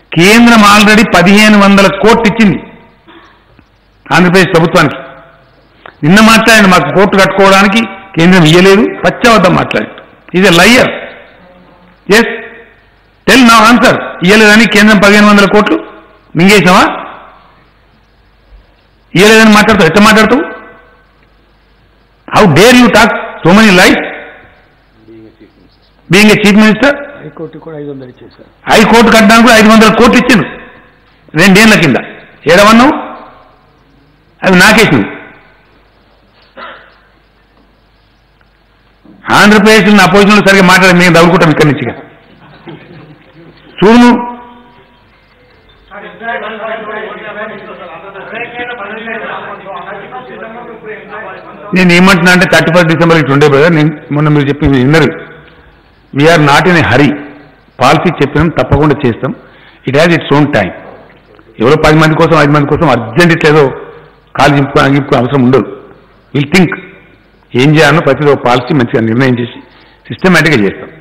కేంద్రం ఆల్రెడీ పదిహేను వందల కోట్లు ఇచ్చింది ఆంధ్రప్రదేశ్ ప్రభుత్వానికి నిన్న మాట్లాడిన మాకు కోర్టు కట్టుకోవడానికి కేంద్రం ఇయ్యలేదు పచ్చవద్దం మాట్లాడి ఇది లయ్యర్ ఎస్ టెల్ నా ఆన్సర్ ఇయ్యలేదని కేంద్రం పదిహేను వందల కోట్లు మింగేసావా ఇయ్యలేదని మాట్లాడతావు ఎట్లా మాట్లాడతావు how dare you talk so many life being a chief minister high court కూడా ఐదు వందలు ఇచ్చేశారు హైకోర్టు కట్టడానికి కూడా ఐదు వందల కోట్లు ఇచ్చిండు రెండేళ్ల కింద ఏడవన్నావు అవి నాకేసినవి ఆంధ్రప్రదేశ్ నా అపోజిషన్లో సరిగ్గా మాట్లాడి మేము తగులుకుంటాం ఇక్కడి నుంచి ఇక. చూడు నువ్వు. నేను ఏమంటున్నా అంటే థర్టీ ఫస్ట్ డిసెంబర్ ఇటు ఉండే బ్రదర్ నేను మొన్న మీరు చెప్పింది విన్నరు we are not in a hurry policy చెప్పినాం తప్పకుండా చేస్తాం it has its own time ఎవరో పది మంది కోసం ఐదు మంది కోసం అర్జెంట్ ఇట్లేదో కాలు చింపుకో అగింపుకో అవసరం ఉండదు విల్ థింక్ ఏం చేయాలో ప్రతిదీ ఒక పాలసీ మంచిగా నిర్ణయం చేసి సిస్టమేటిక్గా చేస్తాం